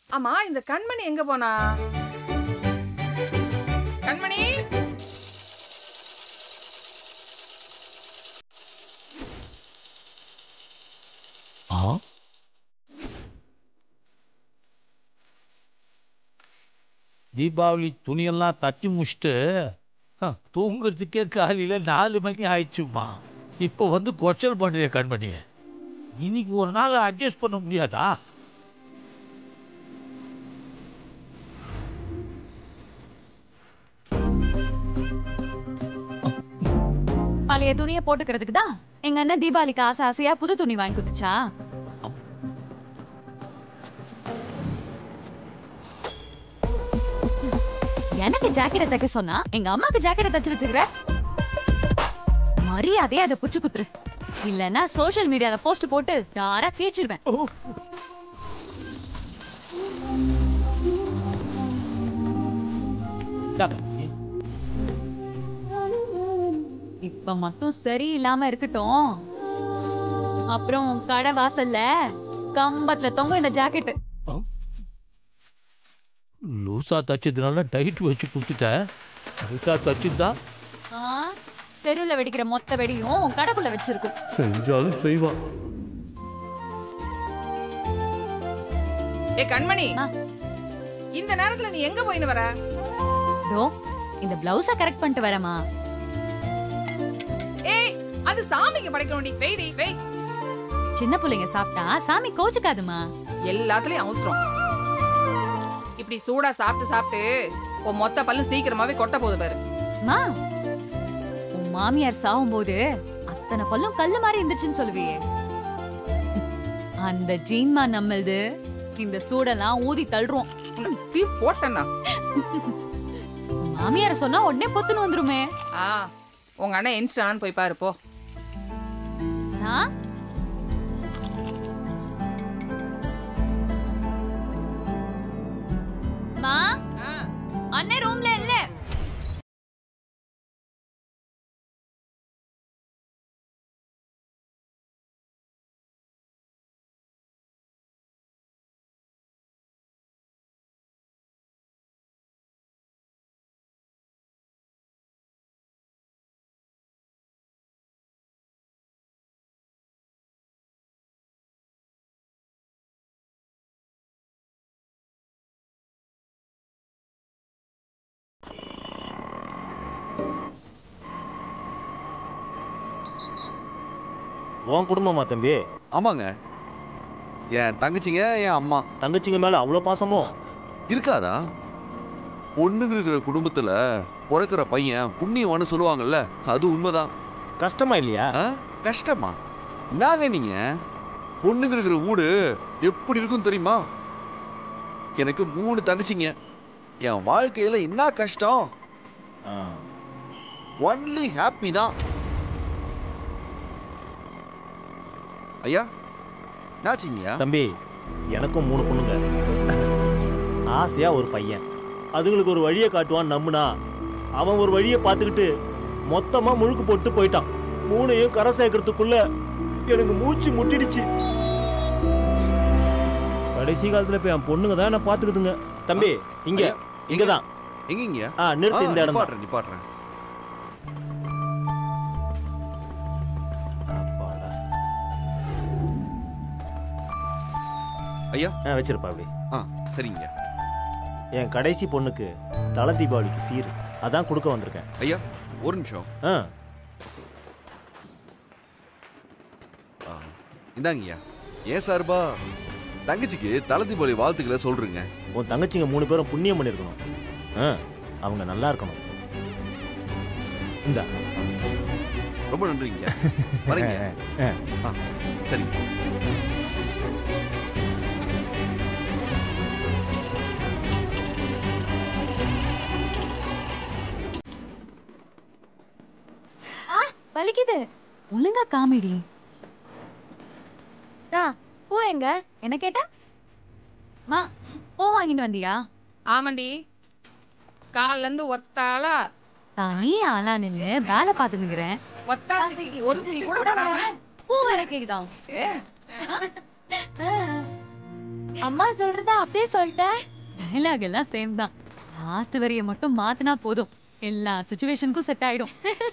ஆமா இந்த கண்மணி எங்க போனா கண்மணி ஆ தீபாவளி துணியெல்லாம் தச்சு முடிச்சுட்டு ஆ, தூங்குறதுக்கே காலையில் நாலு மணி ஆயிடுச்சுமா இப்போ வந்து கொச்சல் பண்ணுறிய கண்மணி இன்னைக்கு ஒரு நாள் அட்ஜஸ்ட் பண்ண முடியாதா பழைய துணியை போட்டுக்கிறதுக்கு தான் எங்க அண்ணன் தீபாவளிக்கு ஆசை ஆசையா புது துணி வாங்கி கொடுத்துச்சா எனக்கு ஜாக்கெட்டை தைக்க சொன்னா எங்க அம்மாக்கு ஜாக்கெட்டை தச்சு வச்சுக்கிற மரியாதையா அதை புச்சு குத்துரு இல்லைன்னா சோஷியல் மீடியால போஸ்ட் போட்டு யாரா கேச்சிருவேன் இந்தா கண்மணி. இப்ப மட்டும் சரியில்லாம இருக்கட்டும் அப்புறம் கடை வாசல்ல கம்பத்துல தொங்கும் இந்த ஜாக்கெட் லூசா தச்சதுனால டைட் வச்சு கொடுத்துட்டேன் டைட்டா தச்சுதா தெருவுல வெடிக்கிற மொத்த வெடியும் கடைக்குள்ள வச்சிருக்கும் செஞ்சாலும் செய்வான் ஏ கண்மணி அம்மா. இந்த நேரத்துல நீ எங்க போயின்னு வர தோ இந்த பிளவுஸ கரெக்ட் பண்ணிட்டு வரமா ஏய் அது சாமிக்கு படைக்கணும் நீ வெய்டி வெய் சின்ன பிள்ளைங்க சாப்பிட்டா சாமி கோச்சுக்காதுமா எல்லாத்துலயும் அவசரம் இப்படி சூடா சாப்பிட்டு சாப்பிட்டு உன் மொத்த பல்லு சீக்கிரமாவே கொட்ட போகுது பாரு மா உன் மாமியார் சாகும்போது அத்தனை பல்லும் கல்லு மாதிரி இருந்துச்சுன்னு சொல்லுவியே அந்த ஜீன்மா நம்மளது இந்த சூடெல்லாம் ஊதி தள்ளுறோம் உன்னை தீ போட்டேன்னா உன் மாமியார சொன்னா உடனே பொத்துன்னு வந்துருமே ஆ உங்க அண்ணன் இன்ஸ்டான்னு போய் பாரு போ நான் மா ஆ. அண்ணன் ரூம்ல இல்ல உன் குடும்பமா தம்பி ஆமாங்க என் தங்கச்சிங்க என் அம்மா தங்கச்சிங்க மேல அவ்வளோ பாசமோ இருக்காதா பொண்ணுங்க இருக்கிற குடும்பத்துல பிறக்கிற பையன் புண்ணியவான்னு சொல்லுவாங்கல்ல அது உண்மைதான் கஷ்டமா இல்லையா ஆ? கஷ்டமா என்னங்க நீங்க பொண்ணுங்க இருக்கிற வீடு எப்படி இருக்கும் தெரியுமா எனக்கு மூணு தங்கச்சிங்க என் வாழ்க்கையில என்ன கஷ்டம் ஒன்லி ஹாப்பி தான் ஐயா என்னாச்சுங்கய்யா தம்பி எனக்கும் மூணு பொண்ணுங்க ஆசையா ஒரு பையன் அதுங்களுக்கு ஒரு வழியை காட்டுவான்னு நம்புனா அவன் ஒரு வழியை பார்த்துக்கிட்டு மொத்தமா முழுக்கு போட்டு போயிட்டான் மூணையும் கரை சேர்க்கறதுக்குள்ள எனக்கு மூச்சு முட்டிடுச்சு கடைசி காலத்துல போய் என் பொண்ணுங்க தான் என்ன பாத்துக்குதுங்க தம்பி இங்க ஐயா, இங்க தான் எங்கீங்கய்யா ஆ நிறுத்து இந்த இடம் தான். நிப்பாட்டுறேன் நிப்பாட்டுறேன் அப்பாடா. ஐயா. ஆ வச்சிருப்பா அப்படி ஆ சரிங்க என் கடைசி பொண்ணுக்கு தலை தீபாவளிக்கு சீர் அதான் கொடுக்க வந்திருக்கேன் ஐயா ஒரு நிமிஷம் ஆ ஆ, இந்தாங்கய்யா ஏன் சார்பா தங்கச்சிக்கு தலை தீபாவளி வாழ்த்துக்களை சொல்றேங்க உன் தங்கச்சிங்க மூணு பேரும் புண்ணியம் பண்ணியிருக்கணும் ஆ அவங்க நல்லா இருக்கணும் இந்தா ரொம்ப நன்றிங்க வரீங்க ஆ, ஆ சரிங்க வலிக்குது ஒழுங்கா காமெடி பூ எங்க என்ன கேட்டா மா பூ வாங்கிட்டு வந்தியா ஆமாண்டி கால்ல இருந்து ஒத்தாளா தனி ஆளா நின்னு வேலை பார்த்து நிக்கிறேன் ஒத்தாசைக்கு ஒருத்தி கூட விடாம பூ வேற கேக்குதா அம்மா சொல்றத அப்படியே சொல்லிட்டேன் டயலாக் எல்லாம் சேம் தான் லாஸ்ட் வரிய மட்டும் மாத்தினா போதும் எல்லா சுச்சுவேஷனுக்கும் செட் ஆயிடும்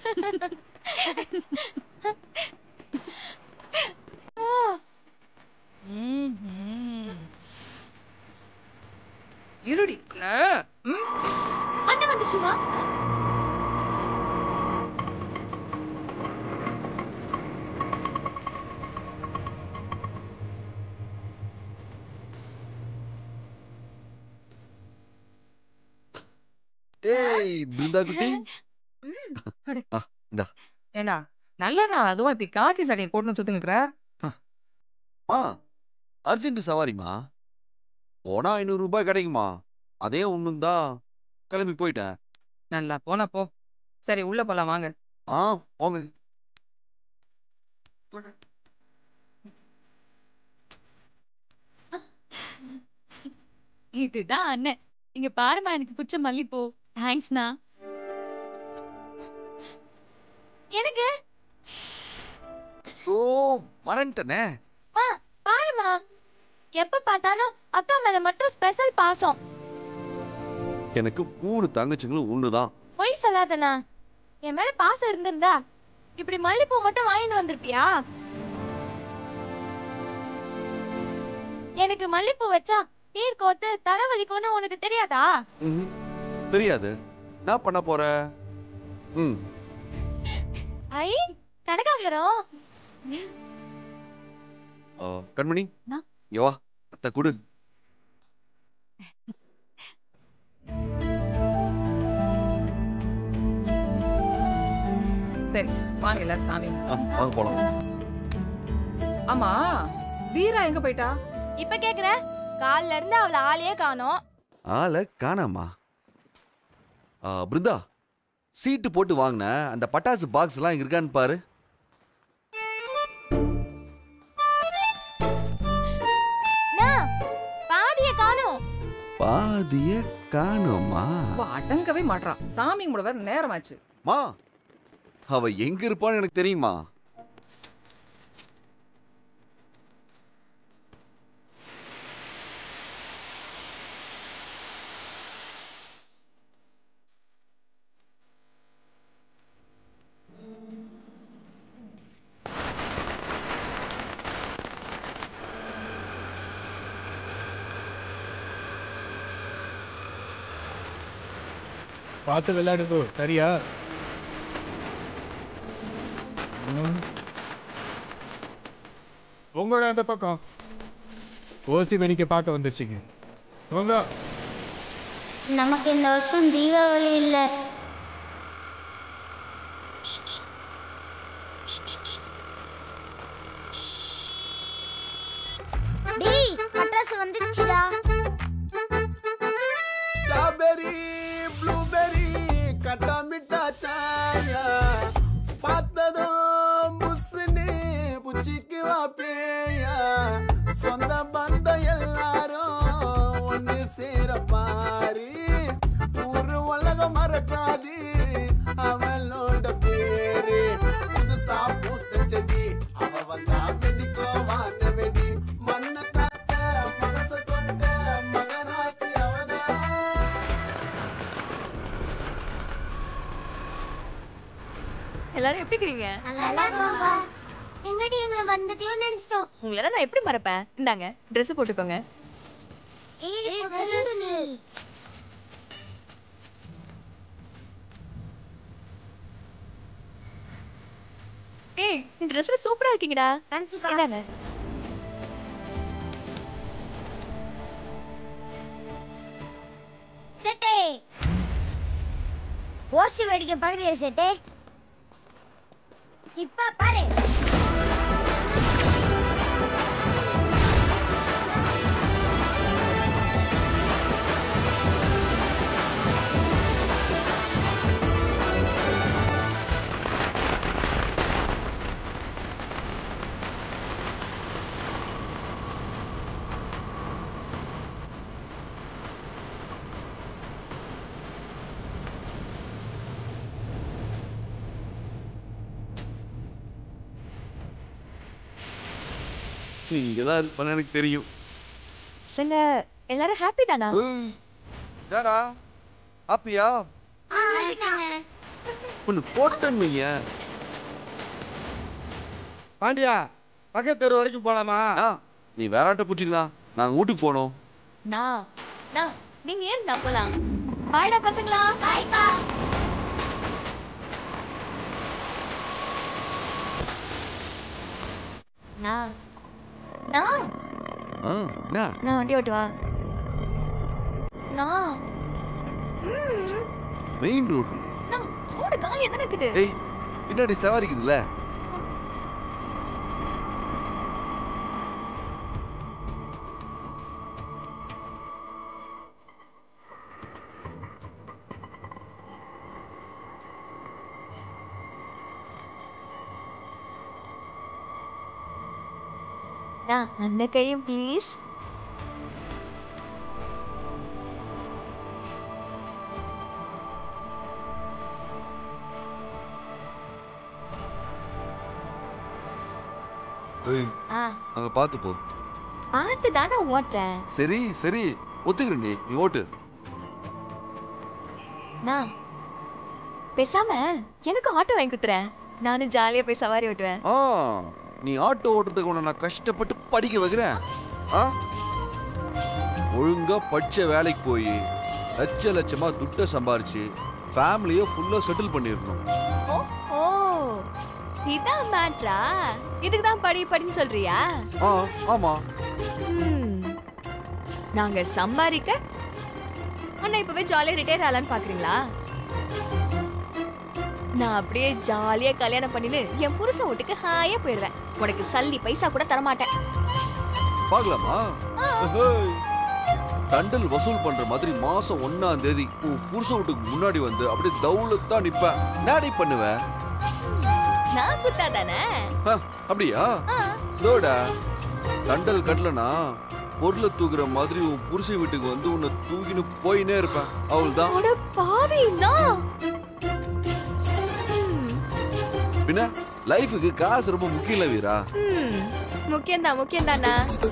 ம்ஹும். இருடி இல்ல? ம்? அண்ணன் வந்துச்சுமா ஏய் பிருந்தா குட்டி ஏண்டா நல்லண்ணா அதுவும் இப்படி காக்கி சட்டையை போட்டுன்னு சுத்துங்கிற ஆ அர்ஜென்ட் சவாரிம்மா போனா ஐநூறு ரூபாய் கிடைக்குமா அதே ஒண்ணும் தான் கிளம்பி போயிட்டேன் நல்லா போனா போ சரி உள்ள போலாம் வாங்க ஆ போங்க இதுதான் அண்ணன் இங்க பாருமா எனக்கு பிடிச்ச மல்லிப்பூ தேங்க்ஸ்ண்ணா எனக்கு ஓ மறந்துட்டனே பாருமா எப்ப பார்த்தாலும் அக்கா மேல மட்டும் ஸ்பெஷல் பாசம் எனக்கு மூணு தங்கச்சிங்களும் ஒண்ணுதான் பொய் சொல்லாதண்ணா என் மேல பாசம் இருந்திருந்தா இப்படி மல்லிப்பூ மட்டும் வாங்கிட்டு வந்திருப்பியா எனக்கு மல்லிப்பூ வச்சா நீர் கோத்து தலைவலிக்கும்னு உனக்கு தெரியாதா ம்ஹும். தெரியாது என்ன பண்ண போற ம் ஐ கனகாம்பரம் ஆ, கண்மணி அண்ணா. இங்க வா அத்தை குடு சரி வாங்க எல்லாரும் சாமி ஆ, வாங்க போலாம் ஆமா வீரா எங்க போயிட்டா இப்ப கேக்குற கால்ல இருந்து அவள ஆளையே காணோம் ஆளை காணாமா ஆ, பிருந்தா சீட்டு போட்டு வாங்கின அந்த பட்டாசு பாக்ஸ் எல்லாம் இங்க இருக்கான்னு பாரு பாதிய காணோம் பாதிய காணோமா அவ அடங்கவே மாட்றான் சாமி கும்பிட வேற நேரமாச்சு மா அவ எங்க இருப்பான்னு எனக்கு தெரியுமா பார்த்து விளையாடுதோ சரியா ம். உங்களோட அந்த பக்கம் ஓசி வெடிக்க பார்க்க வந்துருச்சுங்க உங்க நமக்கு இந்த வருஷம் தீபாவளி இல்லை டேய் பட்டாசு வந்துச்சுடா ஸ்ட்ராபெரி ப்ளூபெரி கட்டா மிட்டா சாயா பார்த்ததும் புஸ்ஸுன்னு புச்சிக்கு வா பேயா சொந்த பந்தம் எல்லாரும் ஒன்று சேர பாரு ஊரு உலகம் மறக்காது அவளோட பேரு புதுசா பூத்த செடி அவ வந்தா வெடிக்கோ வான வெடி மண்ணை காத்த மனச கொண்ட மகராசி அவதான் எல்லாரும் எப்படி இருக்கிறீங்க நல்லா இருக்கோம்பா எங்கடி எங்களை வந்துட்டியோன்னு நினைச்சிட்டோம் உங்களை நான் எப்படி மறப்பேன் இந்தாங்க Dress போட்டுக்கோங்க ஏய் புதுசு. ஏய் இந்த ட்ரெஸ்ல சூப்பரா இருக்கீங்கடா தேங்க்ஸ்க்கா. இந்தாங்க செட்டே ஓசி வேடிக்கை பார்க்குறியா செட்டே இப்ப பாரு நீங்க தான் இருப்பேன்னு எனக்கு தெரியும் பசங்க எல்லாரும் ஹாப்பி தானா ஏய், என்னடா ஹாப்பியா ஒன்று போட்டேன்னு வைங்க பாண்டியா பக்கத்து தெரு வரைக்கும் போலாமா ஆ நீ வேறாட்ட பூச்சிக்கலாம் நாங்கள் வீட்டுக்கு போனோம் நான் நான் நீங்க ஏன் நான் போலாம் பாய்டா பசங்களா பாய்க்கா நான் நான் ஆ என்ன நான் வண்டி ஓட்டுவா நான் ம் மெயின் ரோடு நான் ரோடு காலியா தானே இருக்குது ஏய் பின்னாடி சவாரிக்குதுல்ல நான் அந்த கையும் ப்ளீஸ் ஏய் ஆ அங்கே பார்த்து போ பார்த்து தானே ஓட்டுறேன் சரி சரி ஒத்துக்கிறேன் நீ நீ ஓட்டு நான் பேசாம எனக்கு ஆட்டோ வாங்கி குத்துறேன் நானும் ஜாலியா போய் சவாரி ஓட்டுவேன் ஆ நீ ஆட்டோ ஓட்டுறதுக்கு உன்னை நான் கஷ்டப்பட்டு படிக்க வைக்கிறேன் ஆ ஒழுங்கா படிச்ச வேலைக்கு போய் லட்ச லட்சமா துட்டை சம்பாரிச்சு ஃபேமிலியை ஃபுல்லா செட்டில் பண்ணிடணும் ஓ ஓ இதான் மேட்ரா இதுக்கு தான் படி படின்னு சொல்றியா ஆ ஆமா ம். நாங்க சம்பாதிக்க ஆனா இப்பவே ஜாலியா ரிட்டையர் ஆகலான்னு பாக்குறீங்களா நான் அப்படியே ஜாலியா கல்யாணம் பண்ணின்னு என் புருஷன் வீட்டுக்கு ஹாயா போயிடுவேன் உனக்கு சல்லி பைசா கூட தரமாட்டேன் பார்க்கலாமா ஹேய். தண்டல் வசூல் பண்ற மாதிரி மாசம் ஒன்னாம் தேதி உன் புருஷ வீட்டுக்கு முன்னாடி வந்து அப்படியே தௌலத்தா நிப்பேன் நாடி பண்ணுவேன் நான் குத்தா தானே ஹ, அப்படியா இதோட தண்டல் கட்டலனா பொருளை தூக்குற மாதிரி உன் புருஷ வீட்டுக்கு வந்து உன்னை தூக்கின்னு போயினே இருப்பேன் அவள்தான் அட பாவி நான் பின்ன லைஃபுக்கு காசு ரொம்ப முக்கியம் இல்ல வீரா ம் முக்கியம்தான் முக்கியம்தானா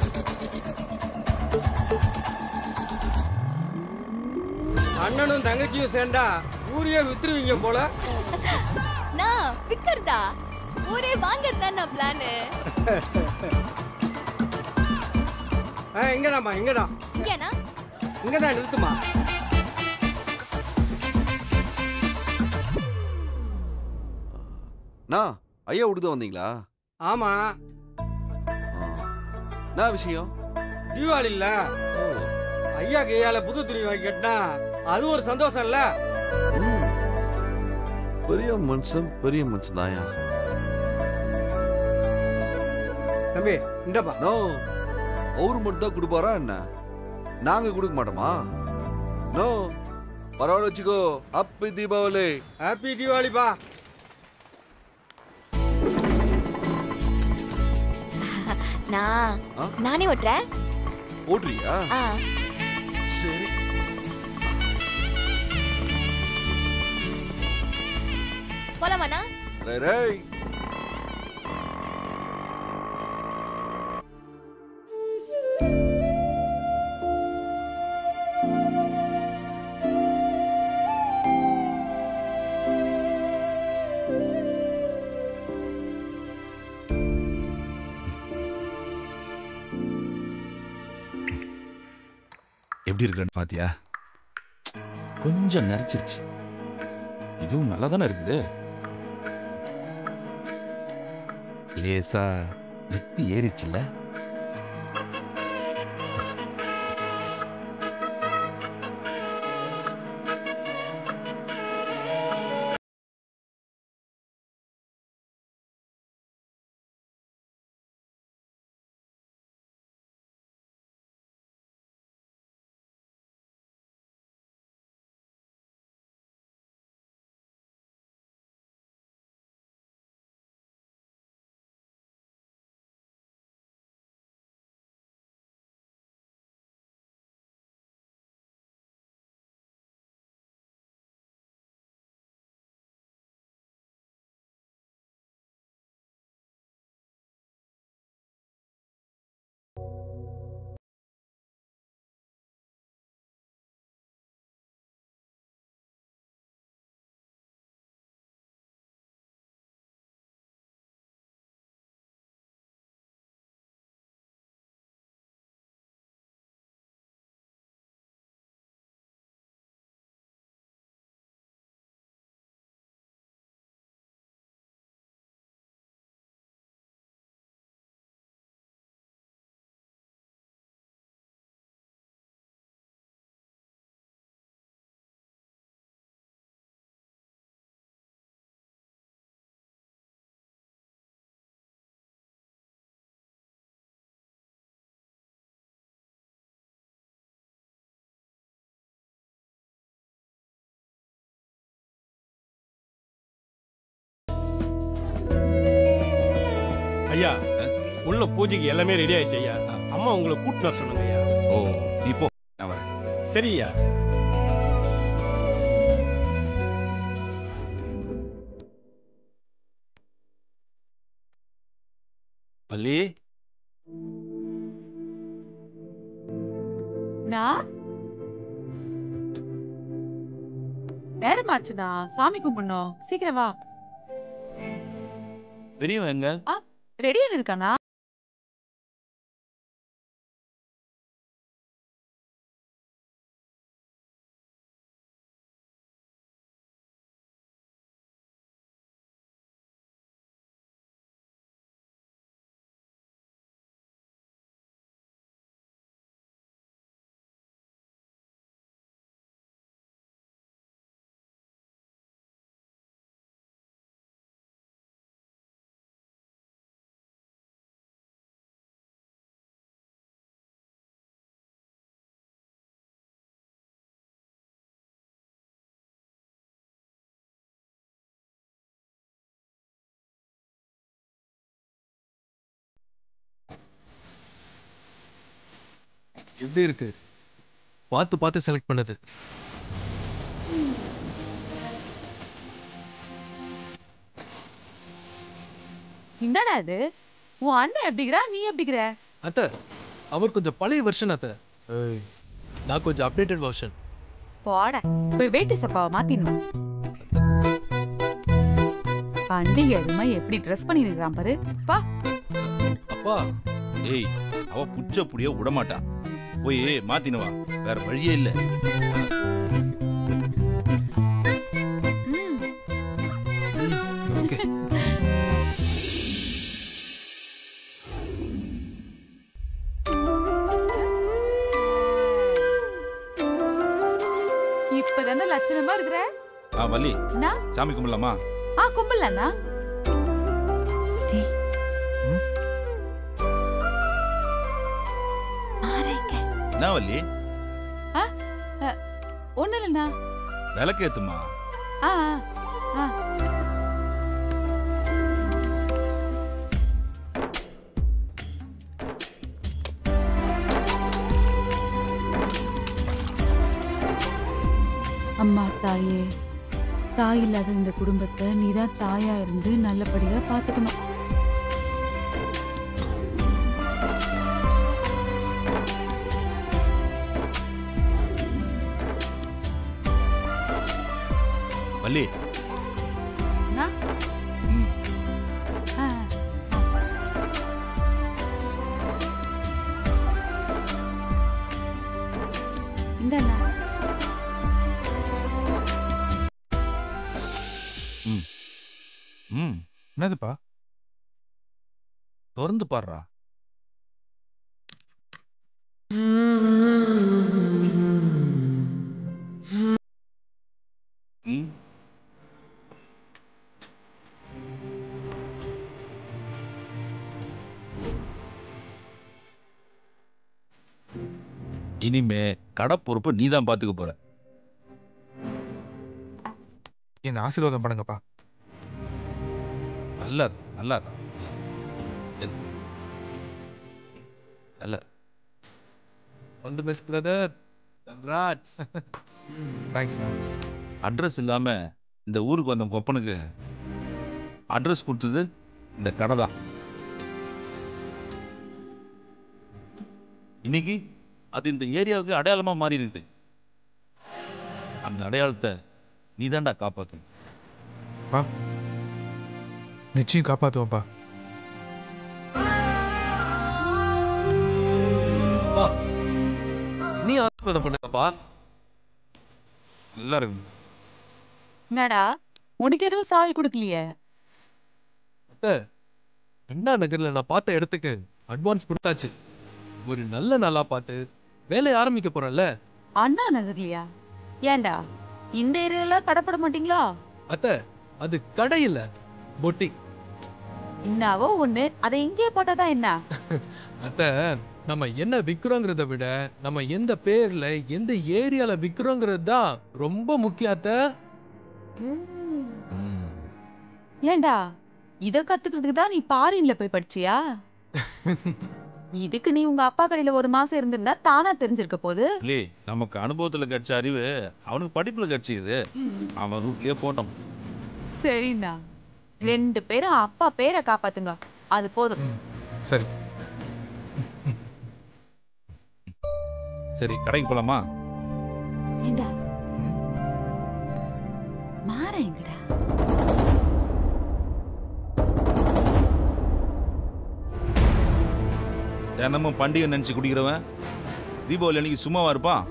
அண்ணனும் தங்கச்சியும் சேர்ந்தா ஊரையே வித்துருவீங்க போல நான் விக்கிறதா ஊரே வாங்கறதா நான் பிளானு ஆ இங்கதாம்மா இங்கதான் இங்கேனா இங்கதான் நிறுத்துமா நான் ஐயா விடுத வந்தீங்களா ஆமா ஆ. என்ன விஷயம் தீபாவளி இல்ல ஓ. ஐயா கையால புது துணி வாங்கி கட்டினா அது ஒரு சந்தோஷம் இல்ல ம். பெரிய மனுஷன் பெரிய மனுஷன் தாயா தம்பி இந்தப்பா நோ அவரு மட்டும் தான் கொடுப்பாரா என்ன நாங்க கொடுக்க மாட்டோமா நோ பரவாயில்ல வச்சுக்கோ ஹாப்பி தீபாவளி ஹாப்பி தீபாவளிப்பா நான் ஆ? நானே ஓட்டுறேன் ஓட்டுறியா ஆ சரி போலாமாண்ணா ரேய், ரேய் எப்படி இருக்குன்னு பாத்தியா கொஞ்சம் நரைச்சிருச்சு இதுவும் நல்லா தானே இருக்குது லேசா நெத்தி ஏறிச்சுல்ல ஐயா உள்ள பூஜைக்கு எல்லாமே ரெடி ஆயிடுச்சு ஐயா அம்மா உங்களை கூட்டிட்டு வர சொன்னாங்க ஐயா ஓ நீ போ நான் வரேன் சரி ஐயா பள்ளி நான் நேரமாச்சுண்ணா சாமி கும்பிடணும் சீக்கிரம் வா பெரியவன் எங்க ரெடியா இருக்கானா எப்படி இருக்கு பார்த்து பார்த்து செலக்ட் பண்ணது என்னடா இது உன் அண்ணன் எப்படிக்கிறா நீ எப்படிக்கிற அத்தை அவர் கொஞ்சம் பழைய வெர்ஷன் அத்தை ஏய், நான் கொஞ்சம் அப்டேட்டட் வெர்ஷன் போட போய் வேட்டி சப்பாவை மாத்திடணும் பண்டிகை எதுமா எப்படி ட்ரெஸ் பண்ணிருக்கான் பாரு பா அப்பா ஏய் அவ புச்ச புடிய விடமாட்டா போய் மாத்தினு வா வேற வழியே இல்ல ஓகே இப்பதானே லட்சணமா இருக்கிற ஆ வள்ளி என்ன சாமி கும்பிடலாமா ஆ கும்பலண்ணா என்ன வள்ளி ஒண்ணு இல்லண்ணா விளக்கேத்துமா ஆ ஆ, ஆ அம்மா தாயே தாய் இல்லாத இந்த குடும்பத்தை நீதான் தாயா இருந்து நல்லபடியா பாத்துக்கணும் வள்ளி அண்ணா? ம். ஆ, ஆ. இந்தாண்ணா ம் ம் என்னதுப்பா திறந்து பாடுறா ம் இனிமே கடை பொறுப்பு நீ தான் பாத்துக்க போற என்ன ஆசீர்வாதம் பண்ணுங்கப்பா நல்லா இரு, நல்லா இரு. எது? நல்லா இரு. All the best brother congrats thanks address இல்லாம இந்த ஊருக்கு வந்த கொப்பனுக்கு அட்ரஸ் கொடுத்தது இந்த கடை தான் இன்னைக்கு அது இந்த ஏரியாவுக்கு அடையாளமா மாறி இருக்குது அந்த அடையாளத்தை நீ தான்டா காப்பாற்றணும் பா நிச்சயம் காப்பாத்துவோம்ப்பா நீ ஆசீர்வாதம் பண்ணுங்கப்பா நல்லா இருக்கு என்னடா உனக்கு எதுவும் சாவி கொடுக்கலையே அத்தை அண்ணா நகர்ல நான் பார்த்த இடத்துக்கு அட்வான்ஸ் கொடுத்தாச்சு ஒரு நல்ல நாளா பார்த்து வேலையை ஆரம்பிக்க போறேன்ல அண்ணா நகர்லையா ஏன்டா இந்த ஏரியால கடப்பட மாட்டீங்களா அத்தை அது கடை இல்ல பொட்டிக் என்னவோ ஒண்ணு அதை இங்கே போட்டாதான் என்ன அத்தை நம்ம என்ன விக்கிறோங்கிறத விட நம்ம எந்த பேர்ல எந்த ஏரியால விக்கிறோங்கிறது தான் ரொம்ப முக்கியம் அத்தை ஏன்டா இத கத்துக்கிறதுக்கு தான் நீ பாரின்ல போய் படிச்சியா இதுக்கு நீ உங்க அப்பா கடையில ஒரு மாசம் இருந்திருந்தா தானா தெரிஞ்சிருக்க போது இல்லை நமக்கு அனுபவத்துல கிடைச்ச அறிவு அவனுக்கு படிப்புல கிடைச்சிது அவன் ரூட்லயே போட்டோம் சரிண்ணா ரெண்டு பேரும் அப்பா பேரை காப்பாத்துங்க அது போதும் சரி சரி கடைக்கு போலாமா ஏண்டா மாற எங்கடா தினமும் பண்டிகை நினைச்சு குடிக்கிறவன் தீபாவளி அன்னைக்கு சும்மாவா இருப்பான்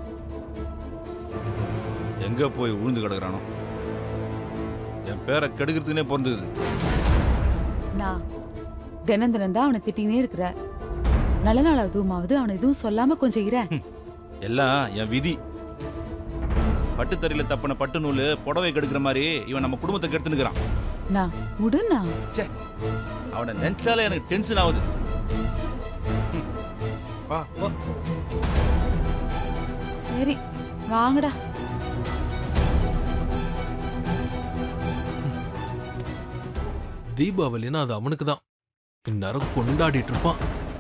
எங்க போய் உழுந்து கிடக்குறானோ என் பேரை கெடுக்கிறதுக்குனே பிறந்தது நான் தினம் தினம் தான் அவனை திட்டினே இருக்கிற நல்ல நாள் அதுவுமாவது அவனை எதுவும் சொல்லாம கொஞ்சம் இர எல்லாம் என் விதி பட்டுத்தறியில தப்பின பட்டு நூல் புடவை கெடுக்கிற மாதிரி இவன் நம்ம குடும்பத்தை கெடுத்துனுக்குறான் நான் விடுண்ணா ச்சே அவனை நினைச்சாலே எனக்கு டென்ஷன் ஆகுது வா வா சரி வாங்கடா தீபாவளின்னா அது அவனுக்கு தான் இந்நேரம் கொண்டாடிட்டு இருப்பான்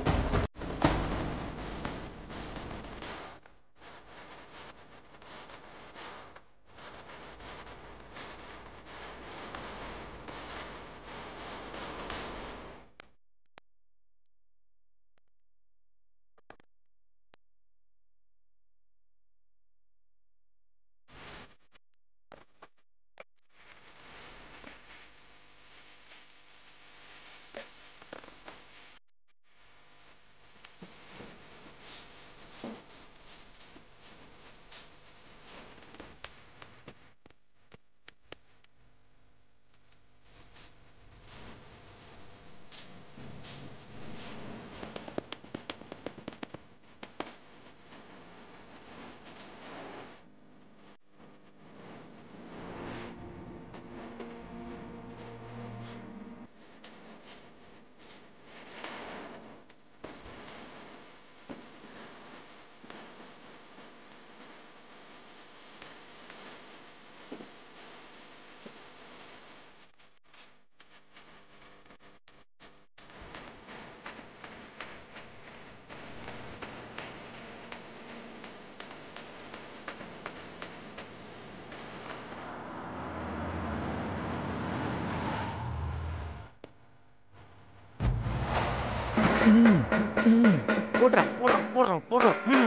போடுறா போடுறா போடுறா போடுறா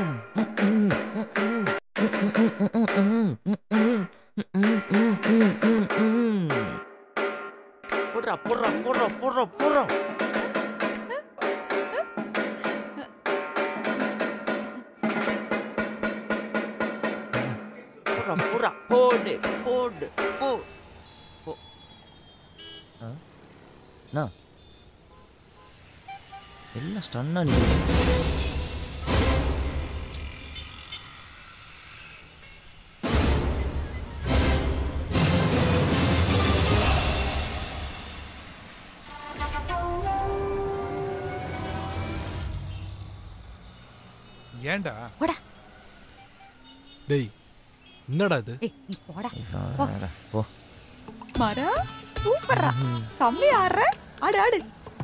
போடுறா போடுறா போடுறா போடுறா போடுறா போடுறா போடுறா போடு போடு போ போ ஆ? அண்ணா எல்லாம் ஸ்டன்னா நீ ஏன்டா டேய் என்னடா இது போடா வேற, போ மரா சூப்பரா செம்மி ஆடுற ஆடு ஆடு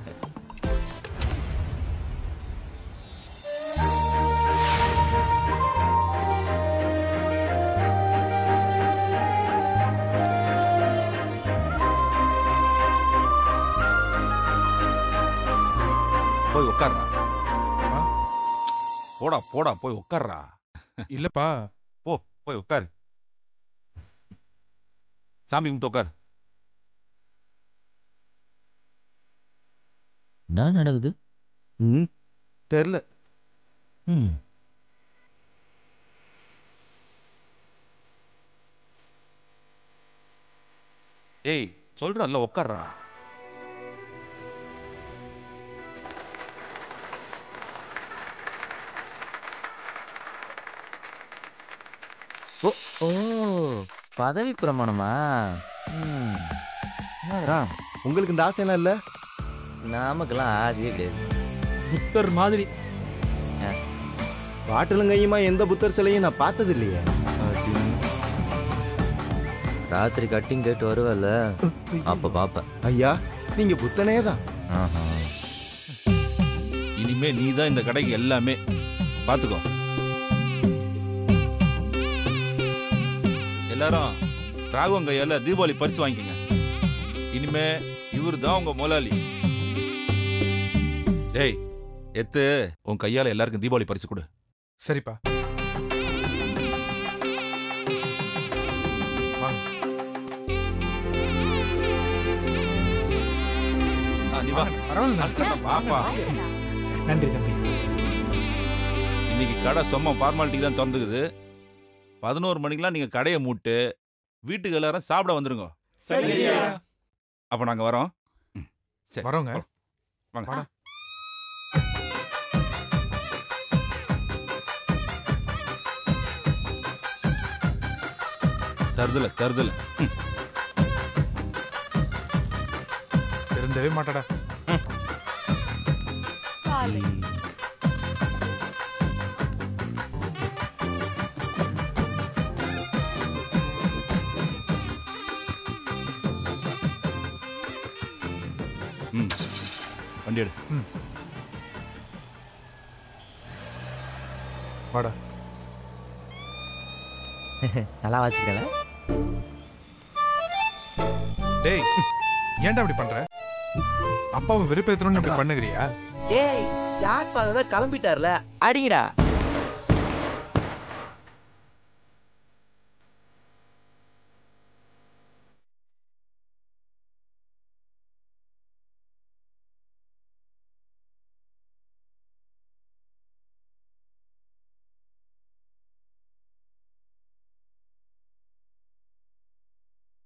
போய் உட்கார்றா போடா போடா போய் உட்கார்றா இல்லப்பா போ போய் உட்காரு சாமி கும்பிட்டு உட்கார் என்ன நடக்குது ம் தெரில ம் ஏய் சொல்றல்ல உட்கார்றா ஓ ஓ பதவி பிரமாணமா ம் ஆ, உங்களுக்கு இந்த ஆசையெல்லாம் இல்ல நமக்கெல்லாம் ஆசையே கிடையாது புத்தர் மாதிரி பாட்டிலும் கையுமா எந்த புத்தர் சிலையும் நான் பார்த்தது இல்லையே ராத்திரி கட்டிங் கேட்டு வருவல்ல அப்ப பாப்பேன் ஐயா நீங்க புத்தனே தான் இனிமே நீ தான் இந்த கடைக்கு எல்லாமே பார்த்துக்கோ எல்லாரும் ராகவன் கையால தீபாவளி பரிசு வாங்கிக்கங்க இனிமே இவர் தான் உங்க முதலாளி டேய் எத்து உன் கையால எல்லாருக்கும் தீபாவளி பரிசு கொடு சரிப்பா வாங்க ஆ, நீ வா பரவாயில்ல வாப்பா நன்றி தம்பி இன்னைக்கு கடை சும்மா ஃபார்மாலிட்டிக்கு தான் திறந்துக்குது பதினோரு மணிக்கெல்லாம் நீங்க கடையை மூட்டு வீட்டுக்கு எல்லாரும் சாப்பிட வந்துருங்க சரியா. அப்ப நாங்க வரோம் ம், சரி வரோங்க. வாங்க வாடா. தருதல தருதல ம். திருந்தவே மாட்டடா ம் வண்டி எடு வாடா நல்லா வாசிக்கிறல டேய் ஏன்டா இப்படி பண்ற அப்பாவை வெறுப்பேத்தணும்னு இப்படி பண்ணுகிறியா டேய் யார் பாருங்க கிளம்பிட்டார்ல அடிங்கடா